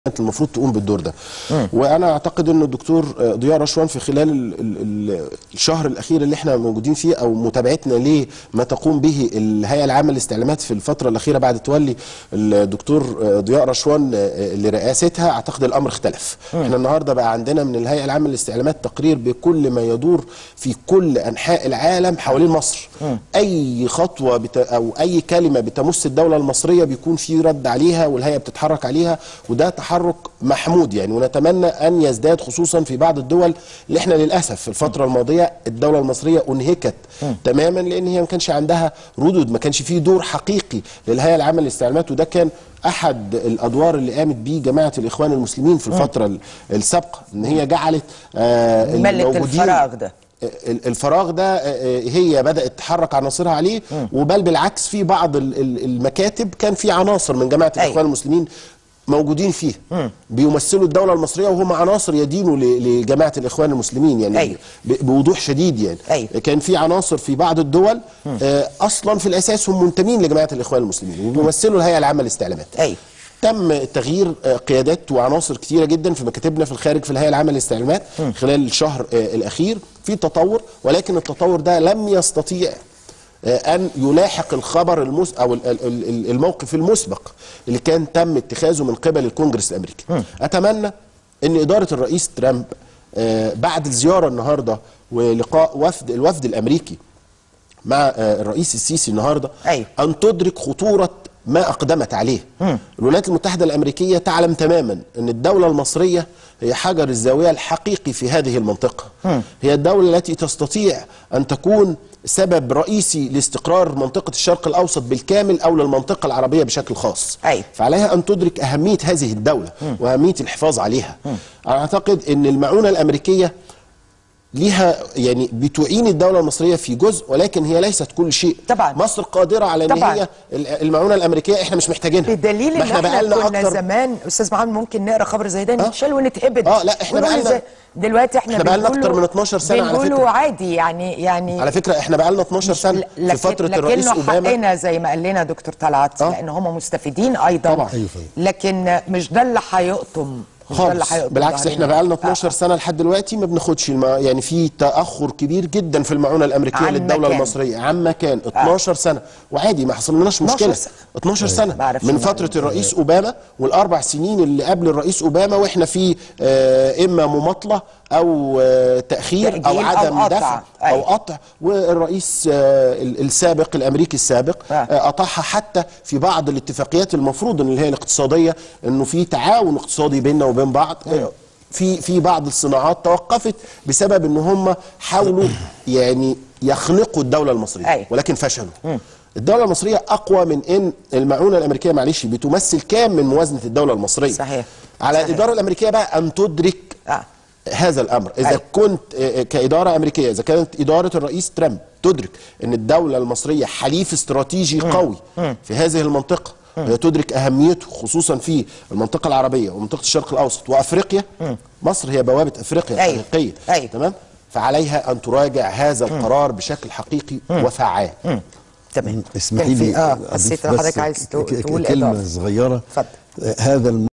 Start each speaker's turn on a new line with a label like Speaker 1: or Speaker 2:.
Speaker 1: كانت المفروض تقوم بالدور ده وانا اعتقد ان الدكتور ضياء رشوان في خلال ال ال ال الشهر الاخير اللي احنا موجودين فيه او متابعتنا لما تقوم به الهيئه العامه للاستعلامات في الفتره الاخيره بعد تولي الدكتور ضياء رشوان لرئاستها اعتقد الامر اختلف احنا النهارده بقى عندنا من الهيئه العامه للاستعلامات تقرير بكل ما يدور في كل انحاء العالم حوالين مصر اي خطوه بت او اي كلمه بتمس الدوله المصريه بيكون في رد عليها والهيئه بتتحرك عليها وده تحرك محمود يعني ونتمنى ان يزداد خصوصا في بعض الدول اللي احنا للاسف في الفتره الماضيه الدوله المصريه انهكت تماما لان هي ما كانش عندها ردود ما كانش فيه دور حقيقي للهيئه العامه للاستعلامات وده كان احد الادوار اللي قامت بيه جماعه الاخوان المسلمين في الفتره السابقه ان هي جعلت آه
Speaker 2: ملت الفراغ ده
Speaker 1: الفراغ ده هي بدات تحرك عناصرها عليه وبل بالعكس في بعض المكاتب كان في عناصر من جماعه الاخوان المسلمين موجودين فيه بيمثلوا الدولة المصرية وهم عناصر يدينوا لجماعة الإخوان المسلمين يعني
Speaker 2: أيوه.
Speaker 1: بوضوح شديد يعني
Speaker 2: أيوه.
Speaker 1: كان في عناصر في بعض الدول آه أصلا في الأساس هم منتمين لجماعة الإخوان المسلمين وبيمثلوا الهيئة العامة للاستعلامات
Speaker 2: أيوه.
Speaker 1: تم تغيير قيادات وعناصر كثيره جدا في مكاتبنا في الخارج في الهيئه العامه للاستعلامات خلال الشهر الاخير في تطور ولكن التطور ده لم يستطيع ان يلاحق الخبر المس او الموقف المسبق اللي كان تم اتخاذه من قبل الكونجرس الامريكي اتمنى ان اداره الرئيس ترامب بعد الزياره النهارده ولقاء وفد الوفد الامريكي مع الرئيس السيسي النهارده
Speaker 2: أيوه.
Speaker 1: ان تدرك خطوره ما اقدمت عليه
Speaker 2: مم.
Speaker 1: الولايات المتحده الامريكيه تعلم تماما ان الدوله المصريه هي حجر الزاويه الحقيقي في هذه المنطقه
Speaker 2: مم.
Speaker 1: هي الدوله التي تستطيع ان تكون سبب رئيسي لاستقرار منطقه الشرق الاوسط بالكامل او للمنطقه العربيه بشكل خاص
Speaker 2: أيوه.
Speaker 1: فعليها ان تدرك اهميه هذه الدوله
Speaker 2: مم.
Speaker 1: واهميه الحفاظ عليها انا اعتقد ان المعونه الامريكيه ليها يعني بتعين الدولة المصرية في جزء ولكن هي ليست كل شيء
Speaker 2: طبعا
Speaker 1: مصر قادرة على ان
Speaker 2: طبعا.
Speaker 1: هي المعونة الأمريكية احنا مش محتاجينها
Speaker 2: بدليل ان احنا, احنا كنا أكتر... زمان استاذ محمد ممكن نقرا خبر زي ده نتشال ونتهبد
Speaker 1: اه لا احنا بقالنا
Speaker 2: دلوقتي احنا,
Speaker 1: احنا بقالنا اكتر من 12 سنة على فكرة
Speaker 2: عادي يعني يعني
Speaker 1: على فكرة احنا بقالنا 12 سنة
Speaker 2: لكن
Speaker 1: في فترة الرئيس اوباما
Speaker 2: حقنا زي ما قال لنا دكتور طلعت لان هم مستفيدين ايضا
Speaker 1: طبعا.
Speaker 2: لكن مش ده اللي هيقطم
Speaker 1: خالص بالعكس احنا بقى لنا 12 آه. سنه لحد دلوقتي ما بناخدش الم... يعني في تاخر كبير جدا في المعونه الامريكيه للدوله مكان. المصريه عن مكان 12 آه. سنه وعادي ما حصلناش مشكله 12 سنه, 12 سنة. من فتره الرئيس اوباما والاربع سنين اللي قبل الرئيس اوباما واحنا في آه اما مماطله او آه تاخير او عدم
Speaker 2: أو
Speaker 1: دفع
Speaker 2: أي.
Speaker 1: او قطع والرئيس آه السابق الامريكي السابق آه. قطعها حتى في بعض الاتفاقيات المفروض ان هي الاقتصاديه انه في تعاون اقتصادي بيننا وبين بين بعض في في بعض الصناعات توقفت بسبب ان هم حاولوا يعني يخنقوا الدوله المصريه
Speaker 2: أي.
Speaker 1: ولكن فشلوا الدوله المصريه اقوى من ان المعونه الامريكيه معلش بتمثل كام من موازنه الدوله المصريه
Speaker 2: صحيح
Speaker 1: على
Speaker 2: صحيح.
Speaker 1: الاداره الامريكيه بقى ان تدرك
Speaker 2: آه.
Speaker 1: هذا الامر اذا
Speaker 2: أي.
Speaker 1: كنت كاداره امريكيه اذا كانت اداره الرئيس ترامب تدرك ان الدوله المصريه حليف استراتيجي
Speaker 2: م.
Speaker 1: قوي
Speaker 2: م.
Speaker 1: في هذه المنطقه م. تدرك اهميته خصوصا في المنطقه العربيه ومنطقه الشرق الاوسط وافريقيا م. مصر هي بوابه افريقيا
Speaker 2: أيوه.
Speaker 1: الحقيقيه
Speaker 2: أيوه.
Speaker 1: تمام فعليها ان تراجع هذا القرار بشكل حقيقي
Speaker 2: م.
Speaker 1: وفعال
Speaker 2: تمام
Speaker 3: اسمحي لي
Speaker 2: اه حسيت حضرتك عايز تقول
Speaker 3: كلمه صغيره
Speaker 2: اتفضل
Speaker 3: هذا